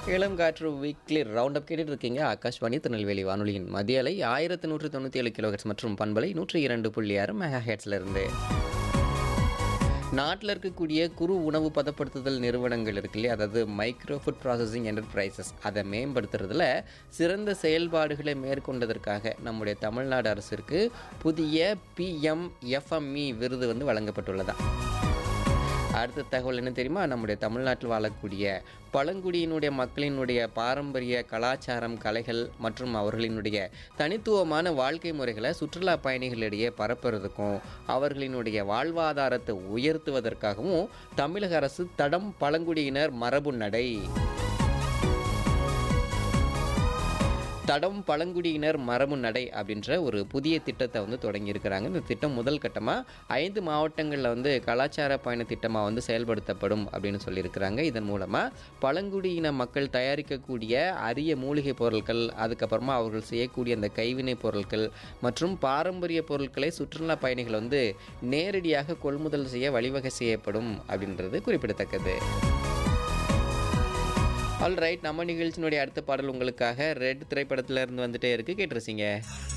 இளம் காற்று weekly round up கேட்டுட்டு இருக்கீங்க ஆகாஷ்வாணி திருநெல்வேலி வானொலியின் மதிய அலை ஆயிரத்தி நூற்றி தொண்ணூற்றி ஏழு கிலோஹெட்ஸ் மற்றும் பண்பலை நூற்றி இரண்டு புள்ளி ஆறு மெகா ஹெட்ஸ்ல இருந்து நாட்டில் இருக்கக்கூடிய குறு உணவு பதப்படுத்துதல் நிறுவனங்கள் இருக்கு இல்லையா அதாவது மைக்ரோ ஃபுட் ப்ராசஸிங் என்டர்பிரைசஸ் அதை மேம்படுத்துறதுல சிறந்த செயல்பாடுகளை மேற்கொண்டதற்காக நம்முடைய தமிழ்நாடு அரசிற்கு புதிய பிஎம்எஃப்எம்இ விருது வந்து வழங்கப்பட்டுள்ளதா அடுத்த தகவல் என்ன தெரியுமா நம்முடைய தமிழ்நாட்டில் வாழக்கூடிய பழங்குடியினுடைய மக்களினுடைய பாரம்பரிய கலாச்சாரம் கலைகள் மற்றும் அவர்களினுடைய தனித்துவமான வாழ்க்கை முறைகளை சுற்றுலா பயணிகளிடையே பரப்புறதுக்கும் அவர்களினுடைய வாழ்வாதாரத்தை உயர்த்துவதற்காகவும் தமிழக அரசு தடம் பழங்குடியினர் மரபு நடை தடம் பழங்குடியினர் மரபு நடை அப்படின்ற ஒரு புதிய திட்டத்தை வந்து தொடங்கியிருக்கிறாங்க இந்த திட்டம் முதல் கட்டமாக ஐந்து மாவட்டங்களில் வந்து கலாச்சார பயண திட்டமாக வந்து செயல்படுத்தப்படும் அப்படின்னு சொல்லியிருக்கிறாங்க இதன் மூலமாக பழங்குடியின மக்கள் தயாரிக்கக்கூடிய அரிய மூலிகை பொருட்கள் அதுக்கப்புறமா அவர்கள் செய்யக்கூடிய அந்த கைவினை பொருட்கள் மற்றும் பாரம்பரிய பொருட்களை சுற்றுலா பயணிகள் வந்து நேரடியாக கொள்முதல் செய்ய வழிவகை செய்யப்படும் அப்படின்றது குறிப்பிடத்தக்கது ஆல் ரைட் நம்ம நிகழ்ச்சியினுடைய அடுத்த பாடல் உங்களுக்காக ரெட் திரைப்படத்துல இருந்து வந்துட்டே இருக்கு கேட்டுருச்சிங்க